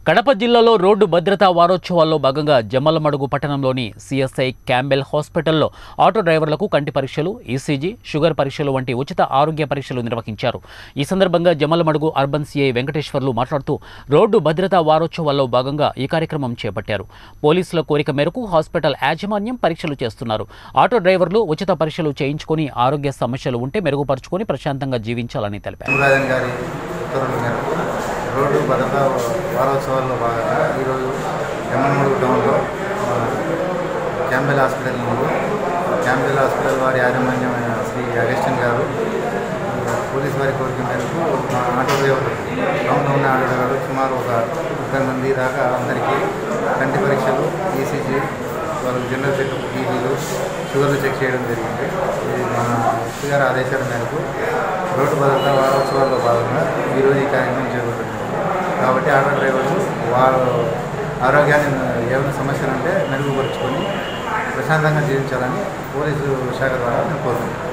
కడప జిల్లాలో రోడ్డు భద్రతా వారోత్సవాల్లో భాగంగా జమ్మలమడుగు పట్టణంలోని సిఎస్ఐ క్యాంబెల్ హాస్పిటల్లో ఆటో డ్రైవర్లకు కంటి పరీక్షలు ఈసీజీ షుగర్ పరీక్షలు వంటి ఉచిత ఆరోగ్య పరీక్షలు నిర్వహించారు ఈ సందర్భంగా జమ్మలమడుగు అర్బన్ సిఐ వెంకటేశ్వర్లు మాట్లాడుతూ రోడ్డు భద్రతా వారోత్సవాల్లో భాగంగా ఈ కార్యక్రమం చేపట్టారు పోలీసుల కోరిక మేరకు హాస్పిటల్ యాజమాన్యం పరీక్షలు చేస్తున్నారు ఆటో డ్రైవర్లు ఉచిత పరీక్షలు చేయించుకొని ఆరోగ్య సమస్యలు ఉంటే మెరుగుపరుచుకొని ప్రశాంతంగా జీవించాలని తెలిపారు రాజన్ గారి ఉత్తర్వుల మేరకు రోడ్డు భద్రతా వారోత్సవాల్లో భాగంగా ఈరోజు ఎమ్మనమడుగు టౌన్లో ఆ, క్యాంబెల్ హాస్పిటల్ నందు క్యాంబెల్ హాస్పిటల్ వారి యాజమాన్యమైన శ్రీ అగస్టిన్ గారు ఆ, పోలీస్ వారి కోరిక మేరకు మా ఆటో డ్రైవర్లు టౌన్లో ఉన్న ఆటో డ్రైవర్లు సుమారు ఒక ముప్పై మంది దాకా అందరికీ కంటి పరీక్షలు ఈసీజీ వాళ్ళకి జనరల్ చెకప్ టీవీలు షుగర్లు చెక్ చేయడం జరిగింది ఇది మా ఎస్పీ గారి ఆదేశాల మేరకు రోడ్డు భద్రతా వారోత్సవాల్లో భాగంగా ఈరోజు ఈ కార్యక్రమం చేపడుతుంది కాబట్టి ఆటో డ్రైవర్లు వారు ఆరోగ్యాన్ని ఏమైనా సమస్యలు ఉంటే మెరుగుపరుచుకొని ప్రశాంతంగా జీవించాలని పోలీసు శాఖ ద్వారా నేను కోరుకుంటున్నాను